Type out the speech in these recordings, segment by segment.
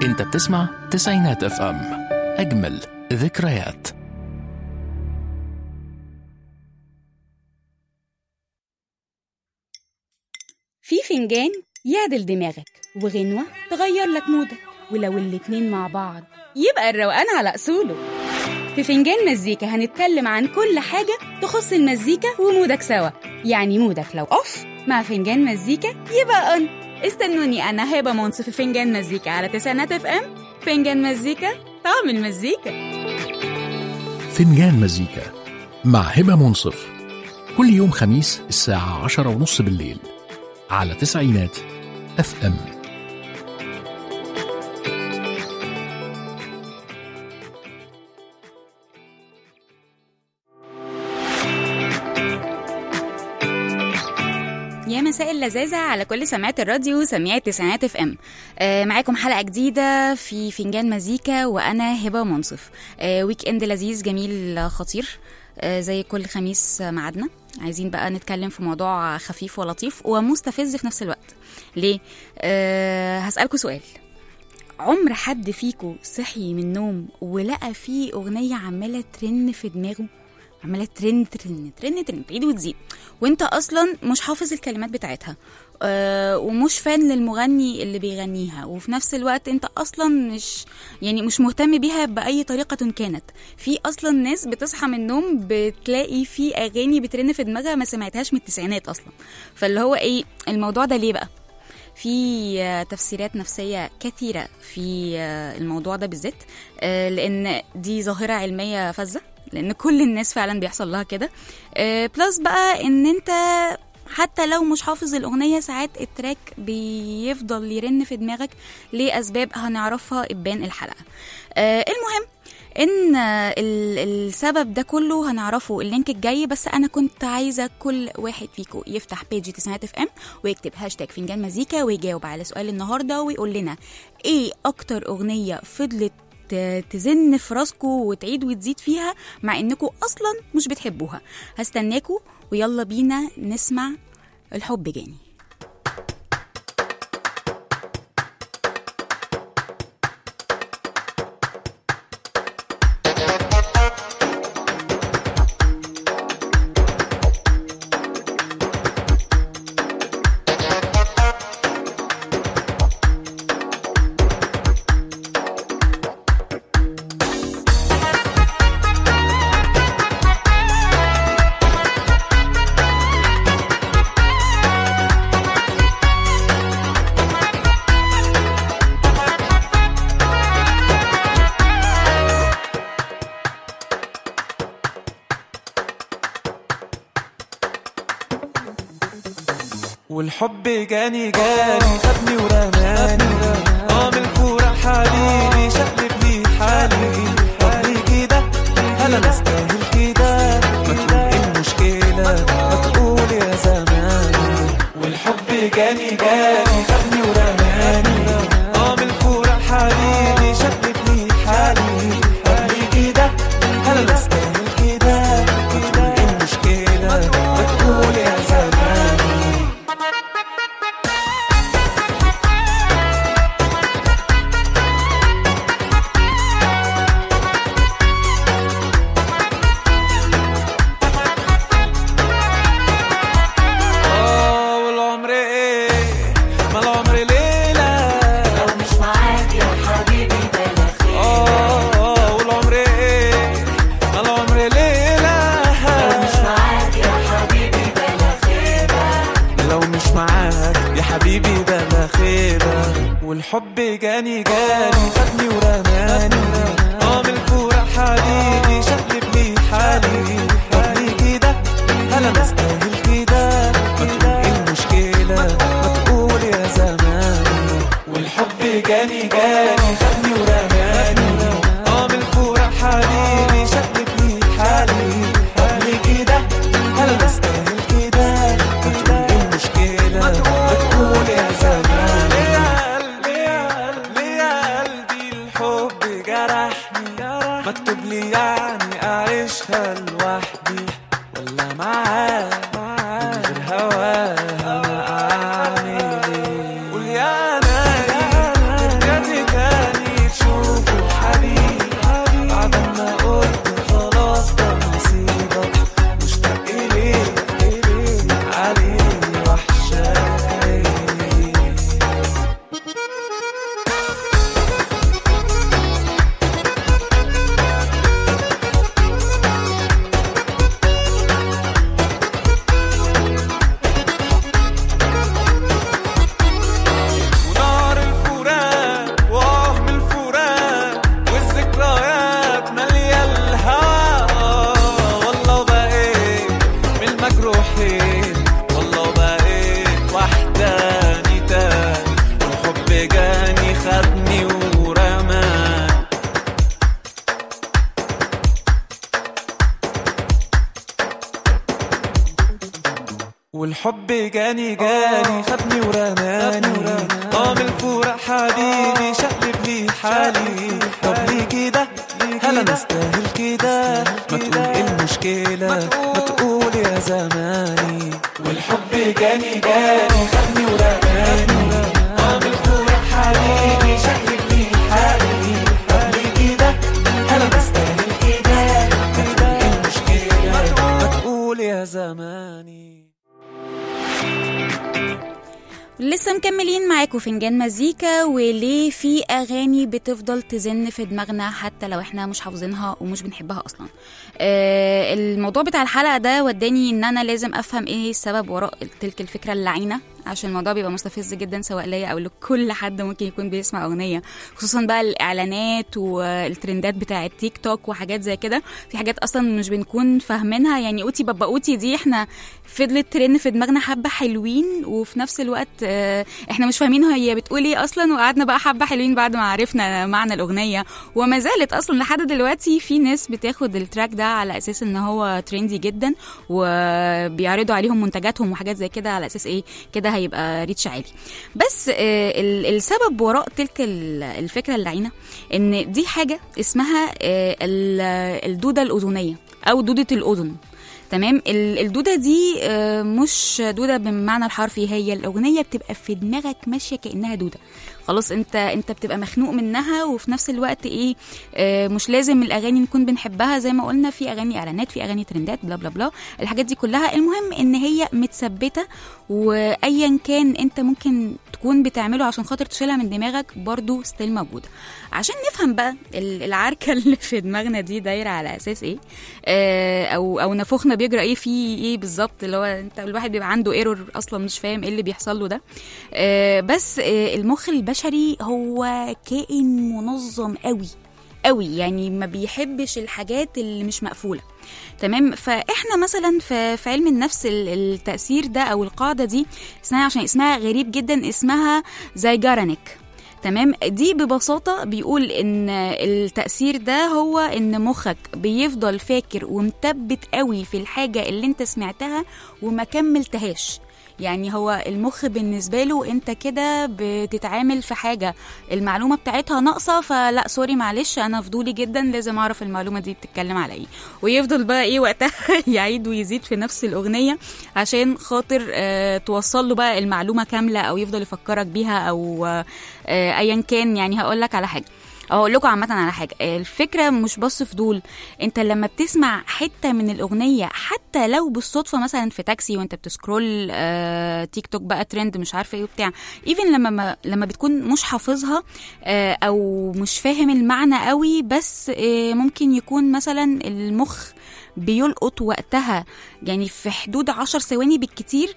انت بتسمع تسعينات اف ام اجمل ذكريات في فنجان يعدل دماغك وغنوة تغير لك مودك ولو الاتنين مع بعض يبقى الروقان على أصوله في فنجان مزيكا هنتكلم عن كل حاجة تخص المزيكا ومودك سوا يعني مودك لو أوف مع فنجان مزيكا يبقى أون استنوني أنا هبة منصف في فنجان مزيكا على تسعينات اف ام فنجان مزيكا طعم المزيكا فنجان مزيكا مع هبة منصف كل يوم خميس الساعة عشرة ونص بالليل على تسعينات اف ام يا مساء اللذاذة على كل سماعات الراديو سميعة تسعينات اف ام آه معاكم حلقة جديدة في فنجان مزيكا وأنا هبة منصف آه ويك اند لذيذ جميل آه، خطير آه زي كل خميس آه، ميعادنا عايزين بقى نتكلم في موضوع خفيف ولطيف ومستفز في نفس الوقت ليه؟ آه هسألكوا سؤال عمر حد فيكو صحي من النوم ولقى فيه أغنية عمالة ترن في دماغه عمالة ترن ترن ترن ترن تعيد وتزيد وانت اصلا مش حافظ الكلمات بتاعتها آه ومش فان للمغني اللي بيغنيها وفي نفس الوقت انت اصلا مش يعني مش مهتم بيها باي طريقه كانت في اصلا ناس بتصحى من النوم بتلاقي في اغاني بترن في دماغها ما سمعتهاش من التسعينات اصلا فاللي هو ايه الموضوع ده ليه بقى في آه، تفسيرات نفسية كثيرة في آه، الموضوع ده بالذات آه، لأن دي ظاهرة علمية فذة لأن كل الناس فعلا بيحصل لها كده بلس بقى إن أنت حتى لو مش حافظ الأغنية ساعات التراك بيفضل يرن في دماغك لأسباب هنعرفها إبان الحلقة آه، المهم ان ال- السبب ده كله هنعرفه اللينك الجاي بس انا كنت عايزه كل واحد فيكم يفتح بيج تسعينات اف ام ويكتب هاشتاج فنجان مزيكا ويجاوب على سؤال النهارده ويقول لنا ايه اكتر اغنيه فضلت ت- تزن في راسكم وتعيد وتزيد فيها مع انكم اصلا مش بتحبوها هستناكوا ويلا بينا نسمع الحب جاني والحب جاني جاني خدني ورماني اه من الفورة حبيبي شقلب لي حالي حالي كده هلا نستاهل كده ما تقول ايه المشكلة ما تقول يا زماني والحب جاني جاني خدني ورماني اه من الفورة حبيبي شقلب لي حالي حالي كده هلا نستاهل كده ما تقول ايه المشكلة ما تقول يا زماني اه والعمر ايه ما العمر ليلة لو مش معاك يا حبيبي بلا خير اه والعمر ايه ما العمر ليلة لو مش معاك يا حبيبي بلا خيبة لو مش معاك يا حبيبي بلا خيبة والحب جاني جاني خدني ورماني اه من الفورة حبيبي شقلب لي حالي حالي كده هلا نستاهل كده ما تقول ايه المشكلة ما تقول يا زماني والحب جاني جاني خدني ورماني اه من الفورة حبيبي شقلب لي حالي حالي كده هلا نستاهل كده ما تقول ايه المشكلة ما تقول يا زماني يا قلبي يا قلبي يا قلبي الحب جرحني مكتوب لي يعني اعيشها لوحدي ولا معاه من غير هواها انا اعمل ايه قول يا نايم ترجعتي تاني تاني والحب جاني خدني ورماني والحب جاني جاني خدني ورماني طعم الفورق حبيبي شقلب لي حالي طب ليه كده هل انا استاهل كده ما تقول ايه المشكلة ما تقول يا زماني والحب جاني جاني خدني ورماني طعم الفورق حبيبي شقلب لي حالي طب ليه كده هل انا استاهل كده ما تقول ايه المشكلة ما تقول يا زماني لسه مكملين معاكم فنجان مزيكا وليه في اغاني بتفضل تزن في دماغنا حتى لو احنا مش حافظينها ومش بنحبها اصلا آه الموضوع بتاع الحلقه ده وداني ان انا لازم افهم ايه السبب وراء تلك الفكره اللعينه عشان الموضوع بيبقى مستفز جدا سواء ليا او لكل حد ممكن يكون بيسمع اغنيه خصوصا بقى الاعلانات والترندات بتاعه تيك توك وحاجات زي كده في حاجات اصلا مش بنكون فاهمينها يعني اوتي بابا اوتي دي احنا فضلت ترن في دماغنا حبه حلوين وفي نفس الوقت آه، احنا مش فاهمين هي بتقول ايه اصلا وقعدنا بقى حبه حلوين بعد ما عرفنا معنى الاغنيه وما زالت اصلا لحد دلوقتي في ناس بتاخد التراك ده على اساس ان هو ترندي جدا وبيعرضوا عليهم منتجاتهم وحاجات زي كده على اساس ايه كده هيبقى ريتش عالي بس آه، ال- السبب وراء تلك ال- الفكره اللعينه ان دي حاجه اسمها آه، ال- الدوده الاذنيه او دوده الاذن تمام ال- الدوده دي آه، مش دوده بالمعنى الحرفي هي الاغنيه بتبقى في دماغك ماشيه كانها دوده خلاص انت انت بتبقى مخنوق منها وفي نفس الوقت ايه آه، مش لازم الاغاني نكون بنحبها زي ما قلنا في اغاني اعلانات في اغاني ترندات بلا بلا بلا الحاجات دي كلها المهم ان هي متثبته وايا كان انت ممكن تكون بتعمله عشان خاطر تشيلها من دماغك برضو ستيل موجوده عشان نفهم بقى ال- العركه اللي في دماغنا دي دايره على اساس ايه آه، او او نافوخنا بيجرى ايه فيه ايه بالظبط اللي هو انت الواحد بيبقى عنده ايرور اصلا مش فاهم ايه اللي بيحصل له ده آه، بس آه، المخ البشري هو كائن منظم قوي قوي يعني ما بيحبش الحاجات اللي مش مقفوله تمام فاحنا مثلا في, في علم النفس ال- التاثير ده او القاعده دي اسمها عشان اسمها غريب جدا اسمها زيجارانيك تمام دي ببساطة بيقول إن التأثير ده هو إن مخك بيفضل فاكر ومثبت قوي في الحاجة اللي أنت سمعتها وما كملتهاش يعني هو المخ بالنسبة له انت كده بتتعامل في حاجة المعلومة بتاعتها ناقصة فلا سوري معلش انا فضولي جدا لازم اعرف المعلومة دي بتتكلم على ايه ويفضل بقى ايه وقتها يعيد ويزيد في نفس الاغنية عشان خاطر آه توصل له بقى المعلومة كاملة او يفضل يفكرك بيها او آه آه ايا كان يعني هقول لك على حاجة اقول لكم عامه على حاجه الفكره مش بس فضول انت لما بتسمع حته من الاغنيه حتى لو بالصدفه مثلا في تاكسي وانت بتسكرول آه تيك توك بقى ترند مش عارفه ايه وبتاع ايفن لما ما لما بتكون مش حافظها آه او مش فاهم المعنى قوي بس آه ممكن يكون مثلا المخ بيلقط وقتها يعني في حدود عشر ثواني بالكتير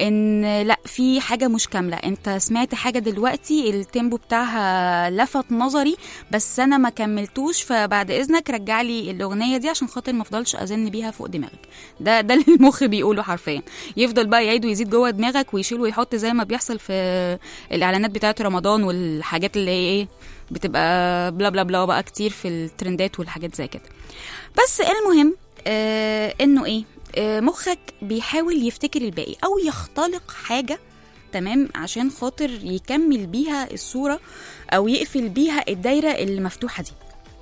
ان لا في حاجه مش كامله انت سمعت حاجه دلوقتي التيمبو بتاعها لفت نظري بس انا ما كملتوش فبعد اذنك رجع لي الاغنيه دي عشان خاطر ما افضلش ازن بيها فوق دماغك ده ده اللي المخ بيقوله حرفيا يفضل بقى يعيد ويزيد جوه دماغك ويشيل ويحط زي ما بيحصل في الاعلانات بتاعه رمضان والحاجات اللي هي ايه بتبقى بلا بلا بلا بقى كتير في الترندات والحاجات زي كده بس المهم آه انه ايه آه مخك بيحاول يفتكر الباقي او يختلق حاجه تمام عشان خاطر يكمل بيها الصوره او يقفل بيها الدايره اللي مفتوحه دي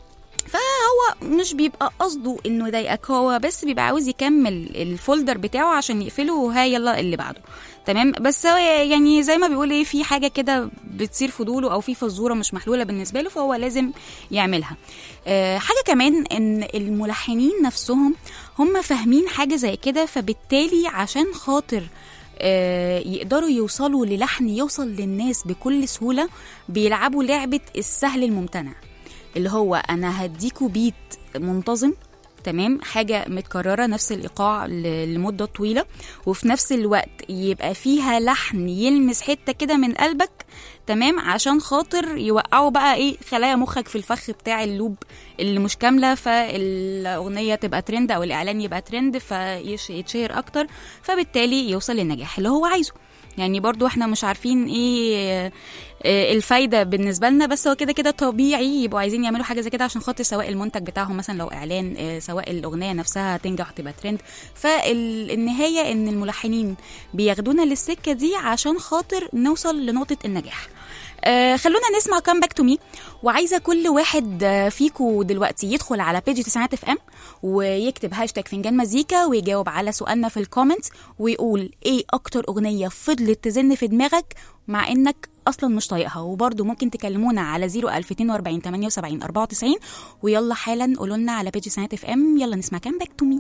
فهو مش بيبقى قصده انه يضايقك هو بس بيبقى عاوز يكمل الفولدر بتاعه عشان يقفله وها يلا اللي بعده تمام بس هو يعني زي ما بيقول ايه في حاجه كده بتصير فضوله او في فزوره مش محلوله بالنسبه له فهو لازم يعملها أه حاجه كمان ان الملحنين نفسهم هم فاهمين حاجه زي كده فبالتالي عشان خاطر آه، يقدروا يوصلوا للحن يوصل للناس بكل سهوله بيلعبوا لعبه السهل الممتنع اللي هو انا هديكوا بيت منتظم تمام حاجة متكررة نفس الإيقاع ل- لمدة طويلة وفي نفس الوقت يبقى فيها لحن يلمس حتة كده من قلبك تمام عشان خاطر يوقعوا بقى ايه خلايا مخك في الفخ بتاع اللوب اللي مش كاملة فالأغنية تبقى ترند أو الإعلان يبقى ترند فيتشهر أكتر فبالتالي يوصل للنجاح اللي هو عايزه يعني برضو احنا مش عارفين ايه آه، الفايده بالنسبه لنا بس هو كده كده طبيعي يبقوا عايزين يعملوا حاجه زي كده عشان خاطر سواء المنتج بتاعهم مثلا لو اعلان آه، سواء الاغنيه نفسها تنجح وتبقى ترند فالنهايه ان الملحنين بياخدونا للسكه دي عشان خاطر نوصل لنقطه النجاح آه خلونا نسمع كام باك تو مي وعايزه كل واحد آه، فيكو دلوقتي يدخل على بيج تسعات اف ام ويكتب هاشتاج فنجان مزيكا ويجاوب على سؤالنا في الكومنتس ويقول ايه اكتر اغنيه فضلت تزن في دماغك مع انك اصلا مش طايقها وبرده ممكن تكلمونا على 01240 78 94 ويلا حالا قولوا لنا على بيج تسعات اف ام يلا نسمع كام باك تو مي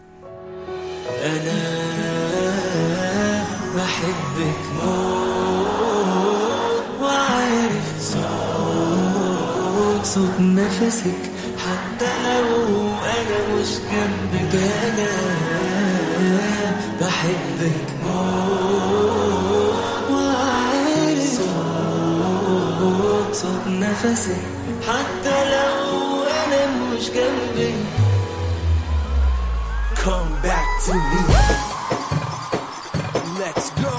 أنا بحبك موت وعارف صوت صوت نفسك حتى لو أنا مش جنبك أنا بحبك موت وعارف صوت صوت نفسك حتى لو أنا مش جنبك come back to me. Let's go.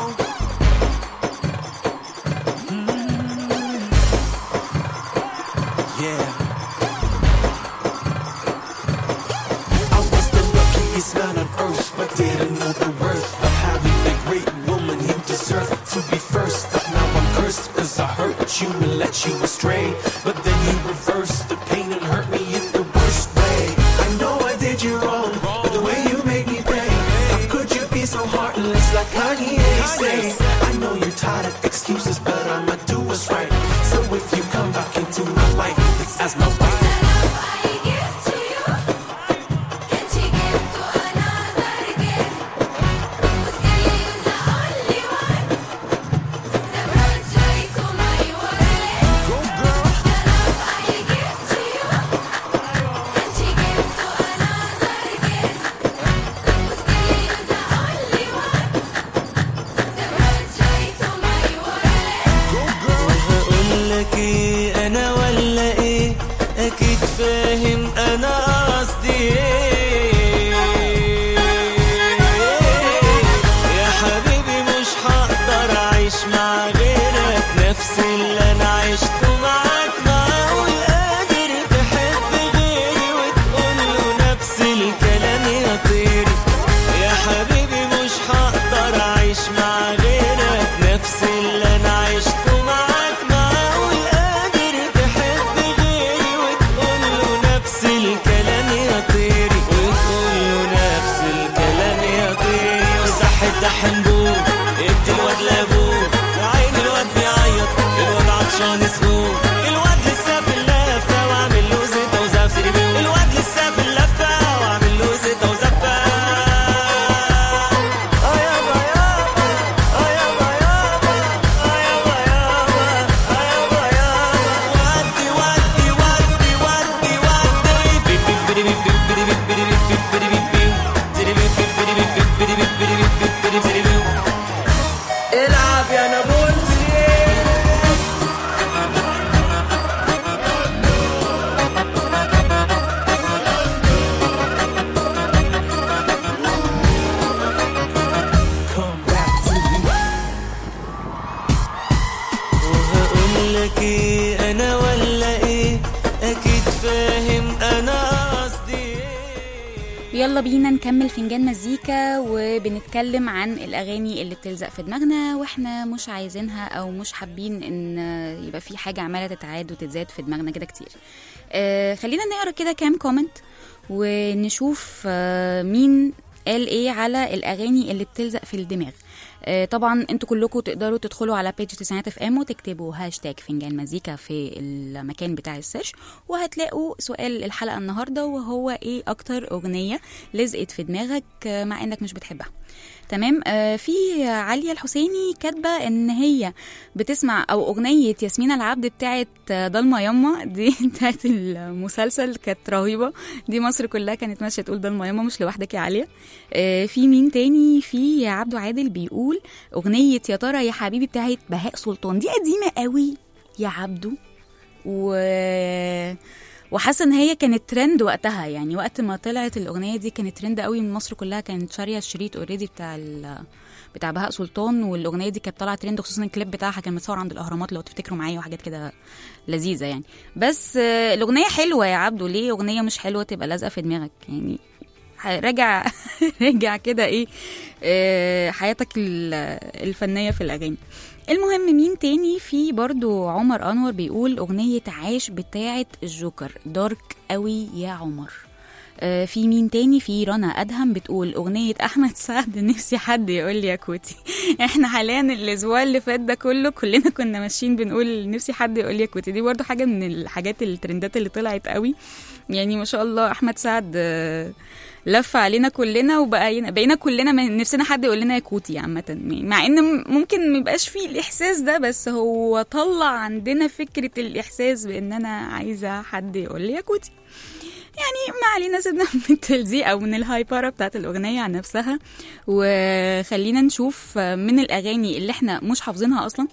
Mm. Yeah. I was the luckiest man on earth, but didn't know the worth of having a great woman you deserve to be first. But now I'm cursed cause I hurt you and let you astray. But then you reversed the pain and hurt me in the worst way. I know I did you wrong, but the way you made me pay. How could you be so heartless like Kanye say? I know you're tired of excuses, but I'ma do what's right. So if you come back into my life, it's as my wife. Go girl. هقولك ايه انا ولا ايه اكيد فاهم انا قصدي ايه يا حبيبي مش هقدر اعيش مع غيرك نفس اللي انا عشته معاك معقول قادر تحب غيري وتقول له نفس الكلام يا طيري يا حبيبي مش هقدر اعيش مع غيرك نفس اللي انا عشته معاك معقول قادر تحب غيري وتقول له نفس الكلام يا طيري وتقول له نفس الكلام يا طيري وصح الدحنبوب ادي الواد لابوه عين الواد بيعيط الواد عطشان اسبوع الواد لسه في اللفه وعامل له زيت وزفر الواد لسه في اللفه وعامل له زيت وزفر آه يابا يابا آه يابا يابا آه يابا يابا آه يابا يابا ودي ودي ودي ودي ودي بيب بيب بيب بيب بيب بيب بيب بيب بيب العب يا نابلسي Come back to me. وهقولك ايه انا ولا ايه اكيد فاهم انا قصدي ايه يلا بينا نكمل فنجان مزيكا وبنتكلم عن الاغاني اللي بتلزق في دماغنا واحنا مش عايزينها او مش حابين ان يبقى في حاجه عماله تتعاد وتتزاد في دماغنا كده كتير آه خلينا نقرا كده كام كومنت ونشوف آه مين قال ايه على الاغاني اللي بتلزق في الدماغ آه، طبعا انتوا كلكم تقدروا تدخلوا على بيج تسعينات اف ام وتكتبوا هاشتاج فنجان مزيكا في المكان بتاع السيرش وهتلاقوا سؤال الحلقه النهارده وهو ايه اكتر اغنيه لزقت في دماغك آه، مع انك مش بتحبها تمام آه في عليا الحسيني كاتبه ان هي بتسمع او اغنيه ياسمين العبد بتاعت آه، ضلمه يما دي بتاعت المسلسل كانت رهيبه دي مصر كلها كانت ماشيه تقول ضلمه يما مش لوحدك يا عليا آه في مين تاني في عبده عادل بيقول اغنيه يا ترى يا حبيبي بتاعت بهاء سلطان دي قديمه قوي يا عبده و وحاسه ان هي كانت ترند وقتها يعني وقت ما طلعت الاغنيه دي كانت ترند قوي من مصر كلها كانت شاريه الشريط اوريدي بتاع ال... بتاع بهاء سلطان والاغنيه دي كانت طالعه ترند خصوصا الكليب بتاعها كان متصور عند الاهرامات لو تفتكروا معايا وحاجات كده لذيذه يعني بس آه، الاغنيه حلوه يا عبدو ليه اغنيه مش حلوه تبقى لازقه في دماغك يعني ح- راجع راجع كده ايه آه، حياتك ال- الفنيه في الاغاني المهم مين تاني في برضو عمر انور بيقول اغنيه عاش بتاعه الجوكر دارك قوي يا عمر آه، في مين تاني في رنا ادهم بتقول اغنيه احمد سعد نفسي حد يقول لي يا كوتي احنا حاليا الاسبوع اللي فات ده كله كلنا كنا ماشيين بنقول نفسي حد يقول لي يا كوتي دي برضو حاجه من الحاجات الترندات اللي طلعت قوي يعني ما شاء الله احمد سعد آه، لف علينا كلنا وبقينا بقينا كلنا من نفسنا حد يقول لنا يا كوتي عامة مع ان ممكن ما يبقاش فيه الاحساس ده بس هو طلع عندنا فكرة الاحساس بان انا عايزة حد يقول لي يا كوتي يعني ما علينا سيبنا من التلزيق او من الهايبره بتاعت الاغنيه عن نفسها وخلينا نشوف من الاغاني اللي احنا مش حافظينها اصلا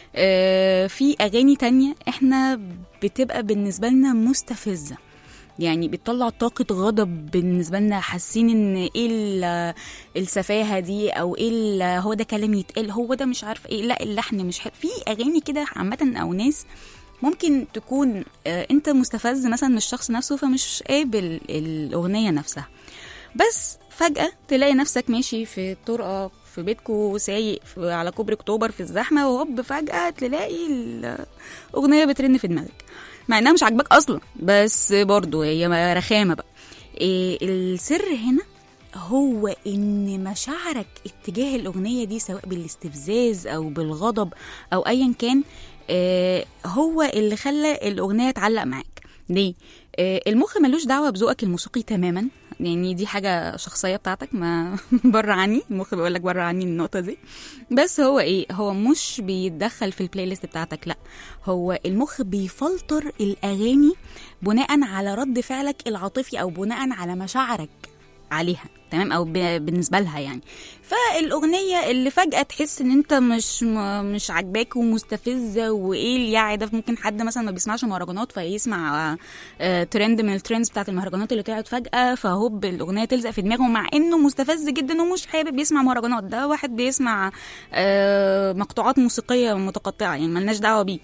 آه، في اغاني تانية احنا بتبقى بالنسبه لنا مستفزه يعني بتطلع طاقة غضب بالنسبة لنا حاسين ان ايه ال- السفاهة دي او ايه ال- هو ده كلام يتقال هو ده مش عارف ايه لا اللحن مش حلو في اغاني كده عامة او ناس ممكن تكون آه، انت مستفز مثلا من الشخص نفسه فمش قابل الاغنية نفسها بس فجأة تلاقي نفسك ماشي في طرقة في بيتكو سايق في- على كوبري اكتوبر في الزحمة وهوب فجأة تلاقي الأغنية بترن في دماغك مع انها مش عاجباك اصلا بس برضو هي رخامة بقى إيه السر هنا هو ان مشاعرك اتجاه الاغنيه دي سواء بالاستفزاز او بالغضب او ايا كان آه، هو اللي خلى الاغنيه تعلق معاك ليه آه، المخ ملوش دعوه بذوقك الموسيقي تماما يعني دي حاجه شخصيه بتاعتك ما بره عني المخ بيقول لك بره عني النقطه دي بس هو ايه هو مش بيتدخل في البلاي ليست بتاعتك لا هو المخ بيفلتر الاغاني بناء على رد فعلك العاطفي او بناء على مشاعرك عليها تمام او ب- بالنسبه لها يعني فالاغنيه اللي فجاه تحس ان انت مش م- مش عاجباك ومستفزه وايه اليعي ده ممكن حد مثلا ما بيسمعش مهرجانات فيسمع آه، ترند من الترندز بتاعت المهرجانات اللي طلعت فجاه فهوب الاغنيه تلزق في دماغه مع انه مستفز جدا ومش حابب يسمع مهرجانات ده واحد بيسمع آه، مقطوعات موسيقيه متقطعه يعني ملناش دعوه بيه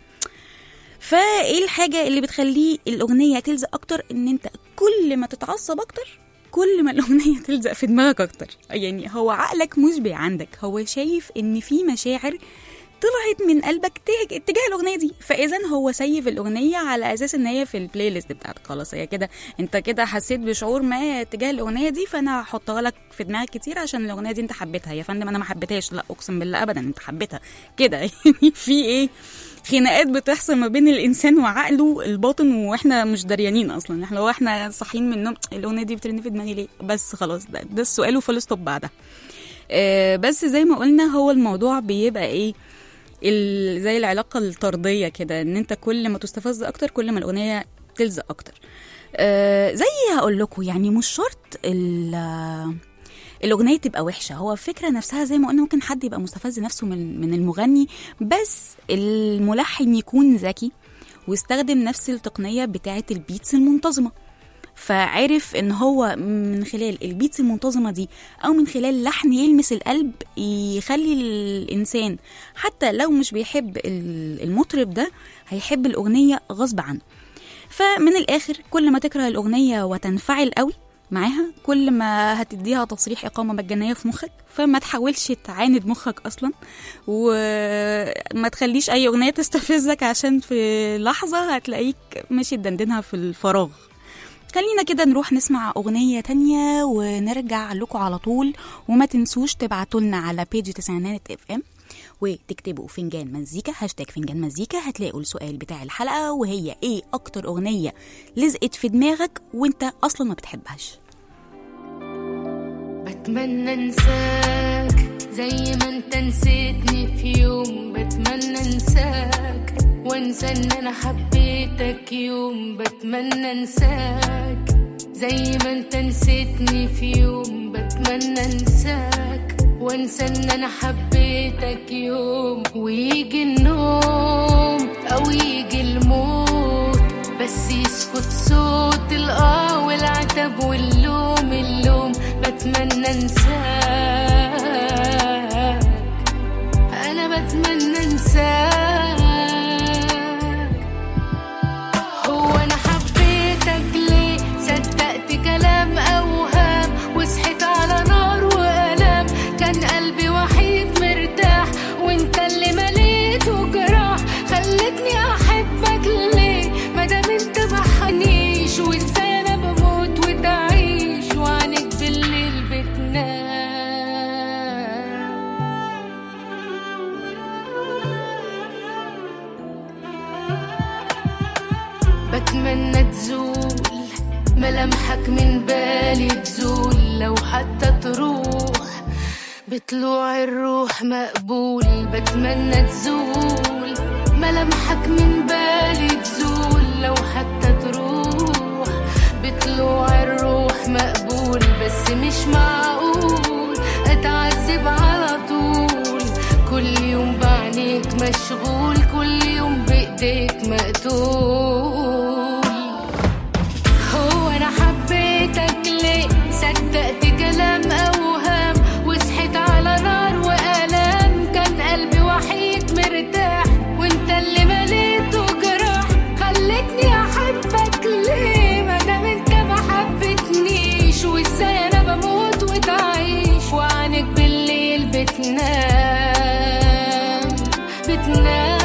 فايه الحاجه اللي بتخليه الاغنيه تلزق اكتر ان انت كل ما تتعصب اكتر كل ما الاغنيه تلزق في دماغك اكتر يعني هو عقلك مشبع عندك هو شايف ان في مشاعر طلعت من قلبك تجاه اتجاه الاغنيه دي فاذا هو سيف الاغنيه على اساس ان هي في البلاي ليست بتاعتك خلاص هي كده انت كده حسيت بشعور ما تجاه الاغنيه دي فانا هحطها لك في دماغك كتير عشان الاغنيه دي انت حبيتها يا فندم انا ما حبيتهاش لا اقسم بالله ابدا انت حبيتها كده يعني في ايه خناقات بتحصل ما بين الانسان وعقله الباطن واحنا مش دريانين اصلا احنا لو احنا صاحيين من النوم الاغنيه دي بترن في دماغي ليه بس خلاص ده, ده السؤال وفول ستوب بعدها آه بس زي ما قلنا هو الموضوع بيبقى ايه ال- زي العلاقه الطرديه كده ان انت كل ما تستفز اكتر كل ما الاغنيه تلزق اكتر آه زي هقول لكم يعني مش شرط ال- الاغنيه تبقى وحشه هو الفكره نفسها زي ما قلنا ممكن حد يبقى مستفز نفسه من من المغني بس الملحن يكون ذكي واستخدم نفس التقنيه بتاعه البيتس المنتظمه فعرف ان هو من خلال البيتس المنتظمه دي او من خلال لحن يلمس القلب يخلي الانسان حتى لو مش بيحب ال- المطرب ده هيحب الاغنيه غصب عنه فمن الاخر كل ما تكره الاغنيه وتنفعل قوي معاها كل ما هتديها تصريح اقامه مجانيه في مخك فما تحاولش تعاند مخك اصلا وما تخليش اي اغنيه تستفزك عشان في لحظه هتلاقيك ماشي تدندنها في الفراغ خلينا كده نروح نسمع أغنية تانية ونرجع لكم على طول وما تنسوش تبعتوا لنا على بيج تسعينات اف ام وتكتبوا فنجان مزيكا هاشتاج فنجان مزيكا هتلاقوا السؤال بتاع الحلقة وهي ايه أكتر أغنية لزقت في دماغك وانت أصلا ما بتحبهاش بتمنى انساك زي ما انت نسيتني في يوم بتمنى انساك وانسى ان انا حبيتك يوم بتمنى انساك زي ما انت نسيتني في يوم بتمنى انساك وانسى ان انا حبيتك يوم ويجي النوم او يجي الموت بس يسكت صوت الاه والعتب واللوم اللوم بتمنى انساك بتمنى تزول ملامحك من بالي تزول لو حتى تروح بطلوع الروح مقبول بتمنى تزول ملامحك من بالي تزول لو حتى تروح بطلوع الروح مقبول بس مش معقول اتعذب على طول كل يوم بعينيك مشغول كل يوم بايديك مقتول هو انا حبيتك ليه صدقت كلام اوهام وصحيت على نار والام كان قلبي وحيد مرتاح وانت اللي مليته جراح خلتني احبك ليه ما دام انت ما حبتنيش وازاي انا بموت وتعيش وعنك بالليل بتنام بتنام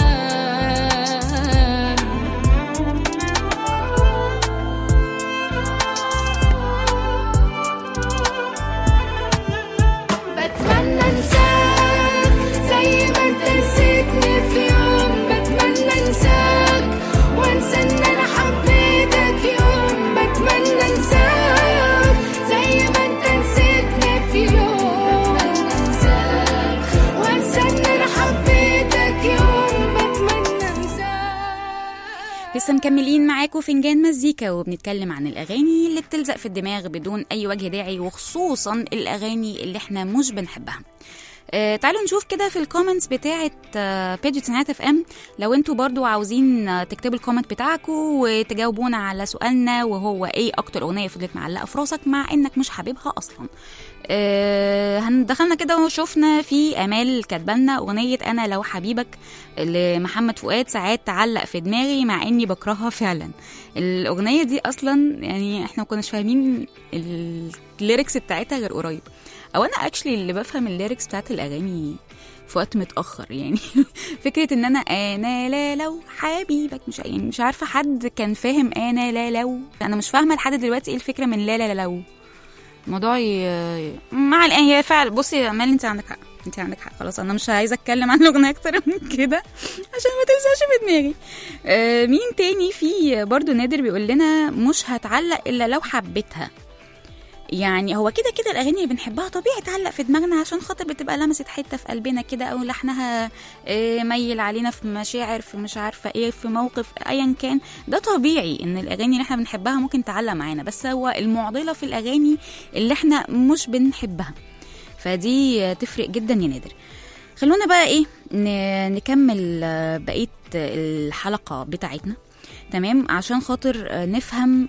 بتمنى انساك زي ما انت نسيتني في يوم بتمنى انساك وانسى ان انا حبيتك يوم بتمنى انساك زي ما انت نسيتني في يوم انساك وانسى ان انا حبيتك يوم بتمنى انساك لسه مكملين معاكم فنجان مزيكا وبنتكلم عن الاغاني اللي بتلزق في الدماغ بدون اي وجه داعي وخصوصا الاغاني اللي احنا مش بنحبها آه تعالوا نشوف كده في الكومنتس بتاعه آه بيج سنات اف ام لو انتوا برضو عاوزين آه تكتبوا الكومنت بتاعكم وتجاوبونا على سؤالنا وهو ايه اكتر اغنيه فضلت معلقه في راسك مع انك مش حاببها اصلا آه هندخلنا كده وشفنا في امال كاتبالنا اغنيه انا لو حبيبك لمحمد فؤاد ساعات تعلق في دماغي مع اني بكرهها فعلا الاغنيه دي اصلا يعني احنا ما كناش فاهمين الليركس بتاعتها غير قريب او انا اكشلي اللي بفهم الليركس بتاعت الاغاني في وقت متاخر يعني فكره ان انا انا لا لو حبيبك مش يعني مش عارفه حد كان فاهم انا لا لو انا مش فاهمه لحد دلوقتي ايه الفكره من لا لا لو الموضوع ي... مع الان هي فعلا بصي يا امال انت عندك حق انت عندك حق خلاص انا مش عايزه اتكلم عن الاغنيه اكتر من كده عشان ما تنساش في دماغي آه مين تاني في برضو نادر بيقول لنا مش هتعلق الا لو حبيتها يعني هو كده كده الاغاني اللي بنحبها طبيعي تعلق في دماغنا عشان خاطر بتبقى لمست حته في قلبنا كده او لحنها آه، ميل علينا في مشاعر في مش عارفه ايه في موقف ايا كان ده طبيعي ان الاغاني اللي احنا بنحبها ممكن تعلق معانا بس هو المعضله في الاغاني اللي احنا مش بنحبها فدي تفرق جدا يا نادر خلونا بقى ايه ن- نكمل آه، بقيه الحلقه بتاعتنا تمام عشان خاطر آه، نفهم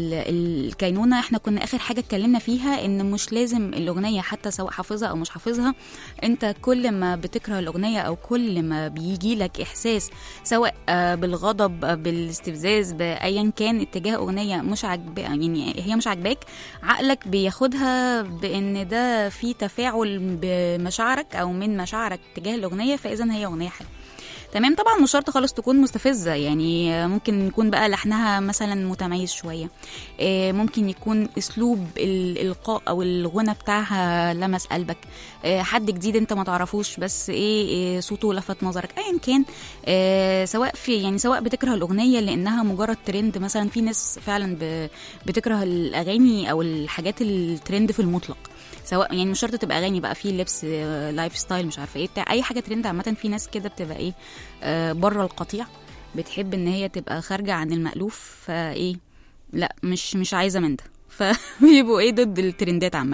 ال- الكينونه احنا كنا اخر حاجه اتكلمنا فيها ان مش لازم الاغنيه حتى سواء حافظها او مش حافظها انت كل ما بتكره الاغنيه او كل ما بيجي لك احساس سواء آه، بالغضب آه، بالاستفزاز بايا كان اتجاه اغنيه مش عاجب يعني هي مش عاجباك عقلك بياخدها بان ده في تفاعل بمشاعرك او من مشاعرك تجاه الاغنيه فاذا هي اغنيه حلوه تمام طبعا مش شرط خالص تكون مستفزه يعني ممكن يكون بقى لحنها مثلا متميز شويه آه، ممكن يكون اسلوب الالقاء او الغنى بتاعها لمس قلبك آه، حد جديد انت ما تعرفوش بس ايه إيه صوته لفت نظرك ايا كان آه، سواء في يعني سواء بتكره الاغنيه لانها مجرد ترند مثلا في ناس فعلا ب- بتكره الاغاني او الحاجات الترند في المطلق سواء يعني مش شرط تبقى اغاني بقى في لبس آه، لايف ستايل مش عارفه ايه بتاع اي حاجه ترند عامه في ناس كده بتبقى ايه آه، بره القطيع بتحب ان هي تبقى خارجه عن المألوف فايه لا مش مش عايزه من ده فبيبقوا ايه ضد الترندات عامه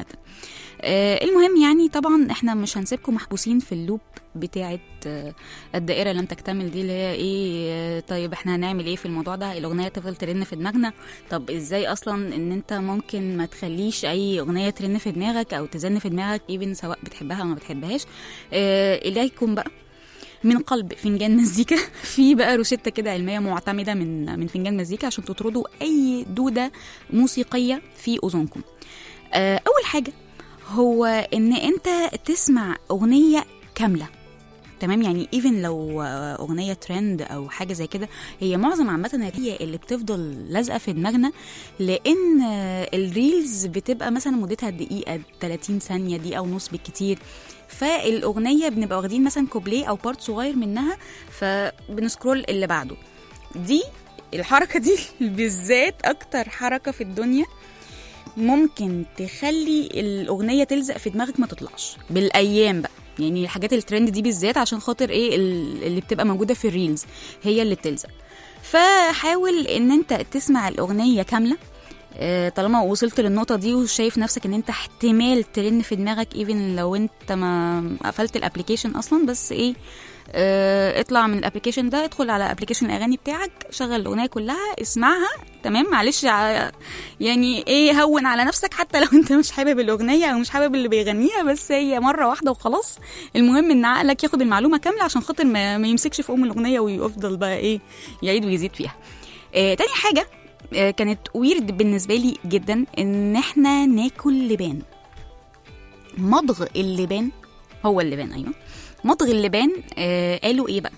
آه، المهم يعني طبعا احنا مش هنسيبكم محبوسين في اللوب بتاعه آه، الدائره لم تكتمل دي اللي هي ايه آه، طيب احنا هنعمل ايه في الموضوع ده الاغنيه تفضل ترن في دماغنا طب ازاي اصلا ان انت ممكن ما تخليش اي اغنيه ترن في دماغك او تزن في دماغك ايفن سواء بتحبها او ما بتحبهاش آه اليكم بقى من قلب فنجان مزيكا في بقى روشته كده علميه معتمده من من فنجان مزيكا عشان تطردوا اي دوده موسيقيه في اذنكم آه اول حاجه هو ان انت تسمع اغنيه كامله تمام يعني ايفن لو آه، اغنيه ترند او حاجه زي كده هي معظم عامه هي اللي بتفضل لازقه في دماغنا لان آه، الريلز بتبقى مثلا مدتها دقيقه 30 ثانيه دقيقه ونص بالكتير فالاغنيه بنبقى واخدين مثلا كوبليه او بارت صغير منها فبنسكرول اللي بعده دي الحركه دي بالذات اكتر حركه في الدنيا ممكن تخلي الاغنيه تلزق في دماغك ما تطلعش بالايام بقى يعني الحاجات الترند دي بالذات عشان خاطر ايه ال- اللي بتبقى موجوده في الريلز هي اللي بتلزق فحاول ان انت تسمع الاغنيه كامله آه، طالما وصلت للنقطه دي وشايف نفسك ان انت احتمال ترن في دماغك ايفن لو انت ما قفلت الابلكيشن اصلا بس ايه آه، اطلع من الابلكيشن ده ادخل على ابلكيشن الاغاني بتاعك شغل الاغنيه كلها اسمعها تمام معلش ع- يعني ايه هون على نفسك حتى لو انت مش حابب الاغنيه او مش حابب اللي بيغنيها بس هي مره واحده وخلاص المهم ان عقلك ياخد المعلومه كامله عشان خاطر ما, ما يمسكش في ام الاغنيه ويفضل بقى ايه يعيد ويزيد فيها آه تاني حاجه آه كانت ويرد بالنسبه لي جدا ان احنا ناكل لبان مضغ اللبان هو اللبان ايوه مضغ اللبان آه قالوا ايه بقى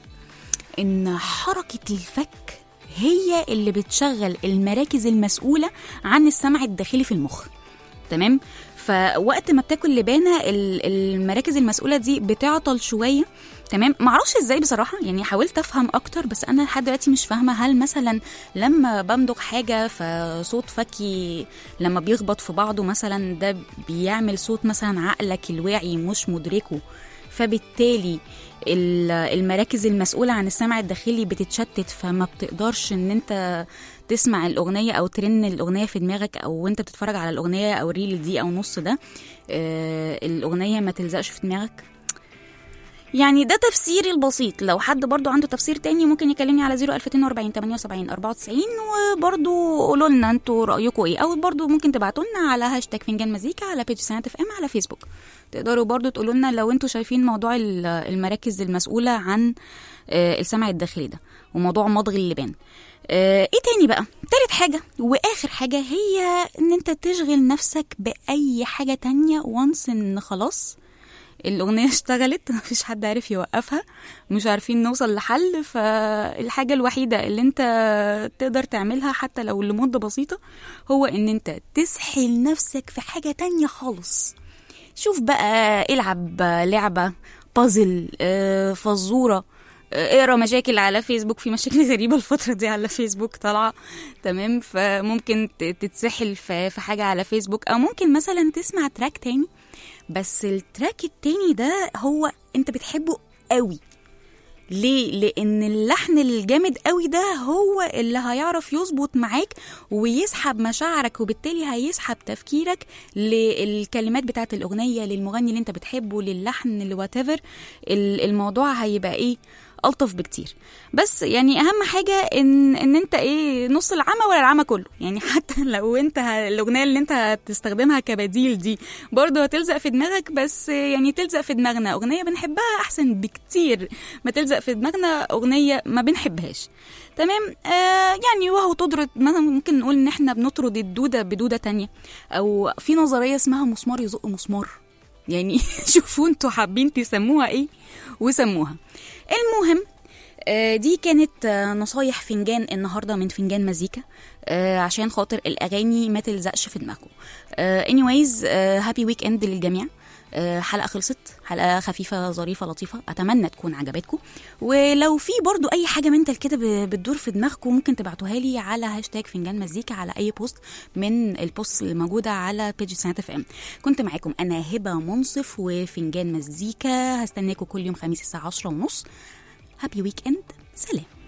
ان حركه الفك هي اللي بتشغل المراكز المسؤوله عن السمع الداخلي في المخ تمام فوقت ما بتاكل لبانه ال- المراكز المسؤوله دي بتعطل شويه تمام معرفش ازاي بصراحه يعني حاولت افهم اكتر بس انا لحد دلوقتي مش فاهمه هل مثلا لما بمضغ حاجه فصوت فكي لما بيخبط في بعضه مثلا ده بيعمل صوت مثلا عقلك الواعي مش مدركه فبالتالي ال- المراكز المسؤولة عن السمع الداخلي بتتشتت فما بتقدرش ان انت تسمع الأغنية أو ترن الأغنية في دماغك أو وانت بتتفرج على الأغنية أو الريل دي أو نص ده آه الأغنية ما تلزقش في دماغك يعني ده تفسيري البسيط لو حد برضو عنده تفسير تاني ممكن يكلمني على 0 78 94 وبرضو قولوا لنا انتوا رايكم ايه او برضو ممكن تبعتوا لنا على هاشتاج فنجان مزيكا على بيج سنة اف ام على فيسبوك تقدروا برضو تقولوا لنا لو انتوا شايفين موضوع ال- المراكز المسؤوله عن آه، السمع الداخلي ده وموضوع مضغ اللبان آه، ايه تاني بقى تالت حاجة واخر حاجة هي ان انت تشغل نفسك باي حاجة تانية وانس ان خلاص الأغنية اشتغلت مفيش حد عارف يوقفها مش عارفين نوصل لحل فالحاجة الوحيدة اللي انت تقدر تعملها حتى لو لمدة بسيطة هو ان انت تسحل نفسك في حاجة تانية خالص شوف بقى العب لعبة بازل آه، فزورة آه، اقرا مشاكل على فيسبوك في مشاكل غريبة الفترة دي على فيسبوك طالعة تمام فممكن ت- تتسحل في في حاجة على فيسبوك او ممكن مثلا تسمع تراك تاني بس التراك التاني ده هو انت بتحبه قوي ليه؟ لأن اللحن الجامد قوي ده هو اللي هيعرف يظبط معاك ويسحب مشاعرك وبالتالي هيسحب تفكيرك للكلمات بتاعت الأغنية للمغني اللي انت بتحبه للحن لواتيفر الموضوع هيبقى ايه ألطف بكتير بس يعني أهم حاجة إن إن أنت إيه نص العمى ولا العمى كله يعني حتى لو أنت ه- الأغنية اللي أنت هتستخدمها كبديل دي برضه هتلزق في دماغك بس يعني تلزق في دماغنا أغنية بنحبها أحسن بكتير ما تلزق في دماغنا أغنية ما بنحبهاش تمام آه يعني وهو تطرد مثلا ممكن نقول إن إحنا بنطرد الدودة بدودة تانية أو في نظرية اسمها مسمار يزق مسمار يعني شوفوا انتوا حابين تسموها ايه وسموها المهم آه، دي كانت آه، نصايح فنجان النهارده من فنجان مزيكا آه، عشان خاطر الاغاني ما تلزقش في دماغكم anyways هابي ويك اند للجميع آه، حلقه خلصت حلقه خفيفه ظريفه لطيفه اتمنى تكون عجبتكم ولو في برضو اي حاجه منتل كده ب- بتدور في دماغكم ممكن تبعتوها لي على هاشتاج فنجان مزيكا على اي بوست من البوست اللي موجوده على بيج سنات اف ام كنت معاكم انا هبه منصف وفنجان مزيكا هستناكم كل يوم خميس الساعه 10 ونص هابي ويك اند سلام